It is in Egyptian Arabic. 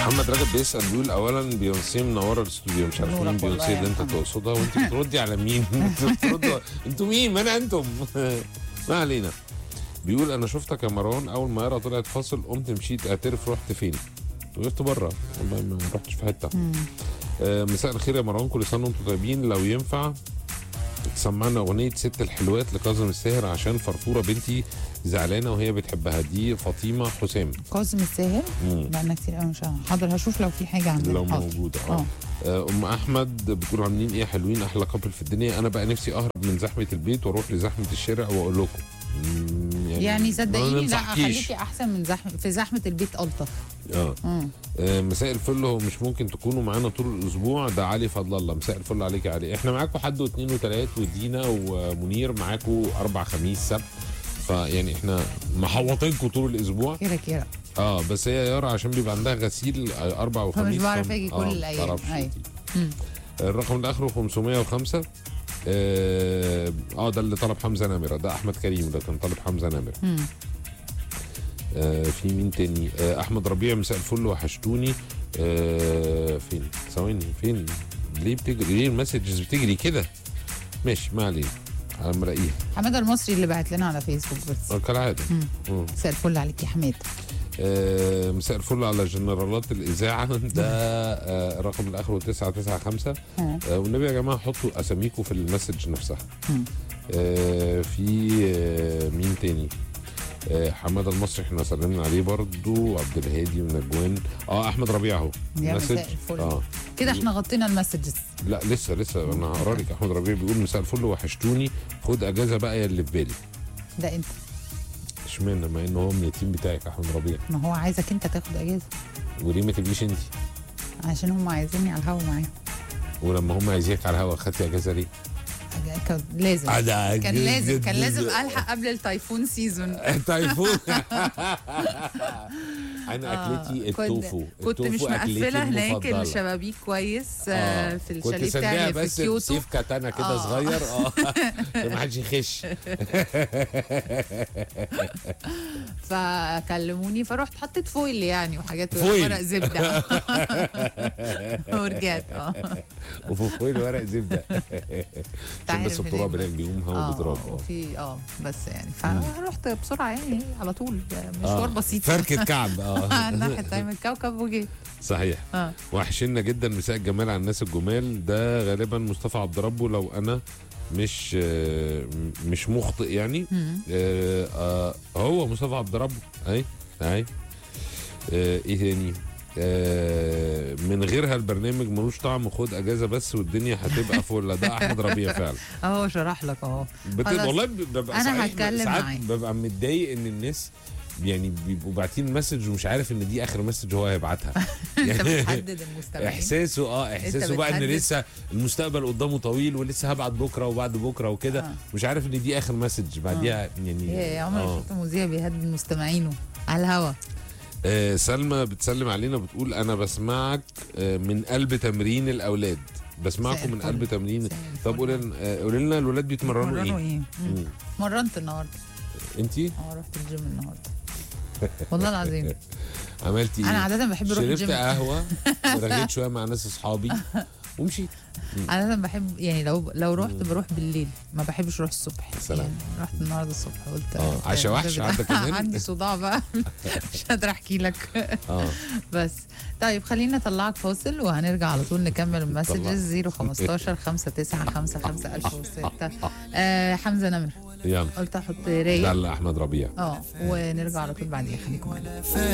محمد رجب بيسال بيقول اولا بيونسي منوره الاستوديو مش عارف مين نورك والله بيونسي يا اللي انت محمد. تقصدها وانت بتردي على مين انتوا بتردوا انتوا مين ما انا انتم ما علينا بيقول انا شفتك يا مروان اول ما يارا طلعت فاصل قمت مشيت اعترف رحت فين وقفت بره والله ما رحتش في حته آه مساء الخير يا مروان كل سنه وانتم طيبين لو ينفع تسمعنا اغنيه ست الحلوات لكاظم الساهر عشان فرفوره بنتي زعلانه وهي بتحبها دي فاطمه حسام كاظم الساهر مم. بقالنا كتير قوي مش عارفة. حاضر هشوف لو في حاجه عندنا لو حاضر. موجودة اه اه آه، ام احمد بتقول عاملين ايه حلوين احلى كابل في الدنيا انا بقى نفسي اهرب من زحمه البيت واروح لزحمه الشارع واقول لكم مم، يعني ما صدقيني لا ننصحكيش. خليكي احسن من زحمه في زحمه البيت الطف اه مم. آه، مساء الفل هو مش ممكن تكونوا معانا طول الاسبوع ده علي فضل الله مساء الفل عليك يا علي احنا معاكم حد واثنين وثلاث ودينا ومنير معاكم اربع خميس سبت فيعني احنا محوطينكم طول الاسبوع كده كده اه بس هي يارا عشان بيبقى عندها غسيل آه، اربع وخميس بعرف فم- أجي كل آه، الأيام. تعرفش أيوة. تيجي. مم. الرقم اللي اخره 505 اه آه، ده اللي طلب حمزه نمره ده احمد كريم ده كان طالب حمزه نمره مم. آه في مين تاني آه احمد ربيع مساء الفل وحشتوني آه فين ثواني فين ليه بتجري ليه المسجز بتجري كده ماشي ما علينا على مراقيها حماده المصري اللي بعت لنا على فيسبوك بس آه، كالعاده مم. مم. مساء الفل عليك يا حماد آه مساء الفل على جنرالات الاذاعه ده آه الرقم اللي اخره 995 اه آه والنبي يا جماعه حطوا اساميكم في المسج نفسها مم. آه في آه مين تاني آه حماده المصري احنا سلمنا عليه برضو عبد الهادي ونجوان اه احمد ربيع اهو يا مسج. مساء الفل. اه كده احنا غطينا المسجز لا لسه لسه انا هقرا لك احمد ربيع بيقول مساء الفل وحشتوني خد اجازه بقى يا اللي في بالي ده انت اشمعنى مع انه هو من التيم بتاعك احمد ربيع ما هو عايزك انت تاخد اجازه وليه ما تجيش انت عشان هم عايزيني على الهوا معاهم ولما هم عايزينك على الهوا خدتي اجازه ليه؟ كان لازم ده كان لازم كان لازم الحق قبل التايفون سيزون تايفون انا اكلتي التوفو كنت مش التوفو أكلتي مقفله هناك المفضلة. الشبابيك كويس آه. آه. في كنت الشاليه سندها بتاعي اللي بس في كيوتو سيف كاتانا كده آه. صغير اه عشان ما حدش يخش فكلموني فرحت حطيت فويل يعني وحاجات فويل. ورق زبده ورجعت اه وفوق ورق زبده عشان بس تعرف التراب ليه؟ هناك بيقوم هوا اه بتراب اه وفي اه بس يعني فرحت بسرعه يعني على طول مشوار آه. بسيط فركة كعب اه ناحيه التانية من الكوكب وجيت صحيح اه وحشنا جدا مساء الجمال على الناس الجمال ده غالبا مصطفى عبد ربه لو انا مش آه، مش مخطئ يعني مم. آه، آه، هو مصطفى عبد ربه اي اي آه، ايه تاني آه، من غيرها البرنامج ملوش طعم خد اجازه بس والدنيا هتبقى فل ده احمد ربيع فعلا اهو شرح لك اهو بت... خلاص. والله ببقى أنا صحيح هتكلم ساعات معاه. ببقى متضايق ان الناس يعني بيبقوا باعتين مسج ومش عارف ان دي اخر مسج هو هيبعتها انت بتحدد المستمعين احساسه اه احساسه بقى ان بتحدد. لسه المستقبل قدامه طويل ولسه هبعت بكره وبعد بكره وكده آه. مش عارف ان دي اخر مسج بعديها يعني يا عمر آه. شفت مذيع بيهدد مستمعينه على الهوا آه سلمى بتسلم علينا بتقول انا بسمعك آه من قلب تمرين الاولاد بسمعكم من الفل. قلب تمرين مساء الفل. طب قولي لنا آه، قولي لنا الولاد بيتمرنوا مرنوا ايه؟ ايه؟ مم. مم. مرنت النهارده انتي اه رحت الجيم النهارده والله العظيم عملتي ايه؟ انا عاده بحب اروح شربت الجيم قهوه رغيت شويه مع ناس اصحابي ومشيت عاده بحب يعني لو لو رحت بروح بالليل ما بحبش اروح الصبح سلام. يعني رحت النهارده الصبح قلت اه عشا وحش ده- عندك كمان عندي صداع بقى مش قادره احكي لك اه بس طيب خلينا نطلعك فاصل وهنرجع على طول نكمل المسجز 015 595 1006 آه حمزه نمر يلا قلت احط ده رايق اللي احمد ربيع اه ونرجع على طول بعديها خليكم معانا